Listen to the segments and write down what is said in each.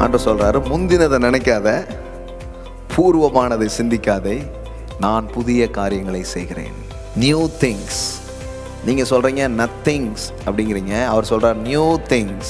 ஆண்டு சொல்றாரு முந்தினதை நினைக்காத பூர்வமானதை சிந்திக்காதே நான் புதிய காரியங்களை செய்கிறேன் நியூ திங்ஸ் நீங்க சொல்றீங்க நத்திங்ஸ் அப்படிங்கிறீங்க அவர் சொல்றார் new things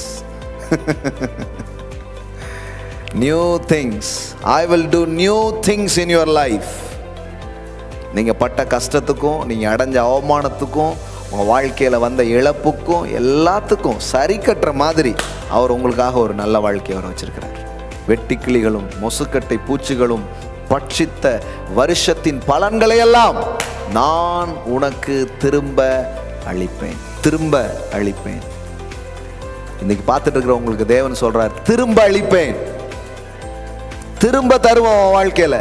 new things I will do new things in your life நீங்க பட்ட கஷ்டத்துக்கும் நீங்க அடைஞ்ச அவமானத்துக்கும் உங்க வாழ்க்கையில வந்த இழப்புக்கும் எல்லாத்துக்கும் சரி கட்டுற மாதிரி அவர் உங்களுக்காக ஒரு நல்ல வாழ்க்கையை அவர் வச்சிருக்கிறார் வெட்டுக்கிளிகளும் மொசுக்கட்டை பூச்சிகளும் பட்சித்த வருஷத்தின் பலன்களை எல்லாம் நான் உனக்கு திரும்ப அளிப்பேன் திரும்ப அளிப்பேன் இன்னைக்கு பார்த்துட்டு இருக்கிற உங்களுக்கு தேவன் சொல்றார் திரும்ப அளிப்பேன் திரும்ப தருவோம் உன் வாழ்க்கையில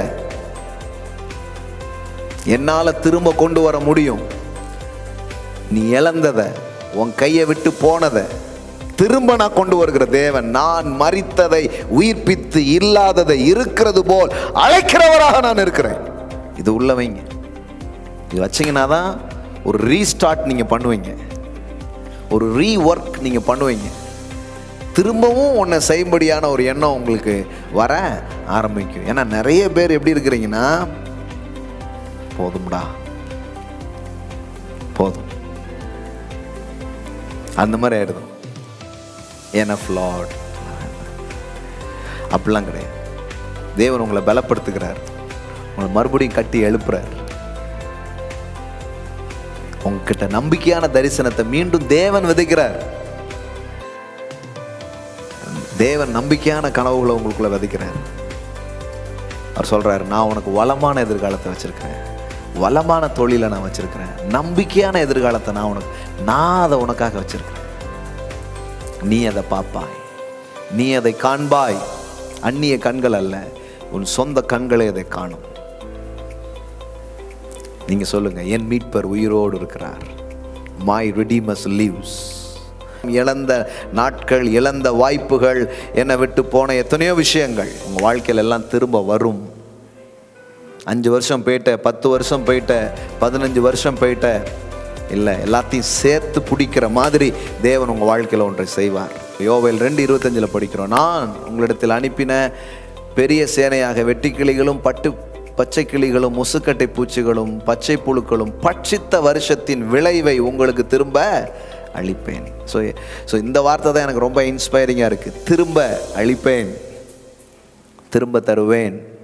என்னால திரும்ப கொண்டு வர முடியும் நீ இழந்ததை உன் கையை விட்டு போனதை திரும்ப நான் கொண்டு வருகிற தேவன் நான் மறித்ததை உயிர்ப்பித்து இல்லாததை இருக்கிறது போல் அழைக்கிறவராக நான் இருக்கிறேன் இது உள்ள வைங்க இது வச்சீங்கன்னா தான் ஒரு ரீஸ்டார்ட் நீங்க பண்ணுவீங்க ஒரு ரீ ஒர்க் நீங்க பண்ணுவீங்க திரும்பவும் உன்னை செய்யும்படியான ஒரு எண்ணம் உங்களுக்கு வர ஆரம்பிக்கும் ஏன்னா நிறைய பேர் எப்படி இருக்கிறீங்கன்னா போதும்டா போதும் அந்த மாதிரி ஆயிடுது எனஃப் லார்ட் அப்படிலாம் கிடையாது தேவன் உங்களை பலப்படுத்துகிறார் உங்களை மறுபடியும் கட்டி எழுப்புறார் உங்ககிட்ட நம்பிக்கையான தரிசனத்தை மீண்டும் தேவன் விதைக்கிறார் தேவன் நம்பிக்கையான கனவுகளை உங்களுக்குள்ள விதைக்கிறார் அவர் சொல்றாரு நான் உனக்கு வளமான எதிர்காலத்தை வச்சிருக்கிறேன் வளமான தொழிலை நான் வச்சிருக்கிறேன் நம்பிக்கையான எதிர்காலத்தை நான் உனக்கு நான் அதை உனக்காக வச்சிருக்கிறேன் நீ அதை பார்ப்பாய் நீ அதை காண்பாய் அந்நிய கண்கள் அல்ல உன் சொந்த கண்களே அதை காணும் நீங்க சொல்லுங்க என் மீட்பர் உயிரோடு இருக்கிறார் மை redeemers லிவ்ஸ் இழந்த நாட்கள் இழந்த வாய்ப்புகள் என்னை விட்டு போன எத்தனையோ விஷயங்கள் உங்க வாழ்க்கையில எல்லாம் திரும்ப வரும் அஞ்சு வருஷம் போயிட்ட பத்து வருஷம் போயிட்ட பதினஞ்சு வருஷம் போயிட்ட இல்லை எல்லாத்தையும் சேர்த்து பிடிக்கிற மாதிரி தேவன் உங்கள் வாழ்க்கையில் ஒன்றை செய்வார் யோவேல் ரெண்டு இருபத்தஞ்சில் படிக்கிறோம் நான் உங்களிடத்தில் அனுப்பின பெரிய சேனையாக வெட்டுக்கிளிகளும் பட்டு பச்சை கிளிகளும் முசுக்கட்டை பூச்சிகளும் பச்சை புழுக்களும் பட்சித்த வருஷத்தின் விளைவை உங்களுக்கு திரும்ப அளிப்பேன் ஸோ ஸோ இந்த வார்த்தை தான் எனக்கு ரொம்ப இன்ஸ்பைரிங்காக இருக்குது திரும்ப அளிப்பேன் திரும்ப தருவேன்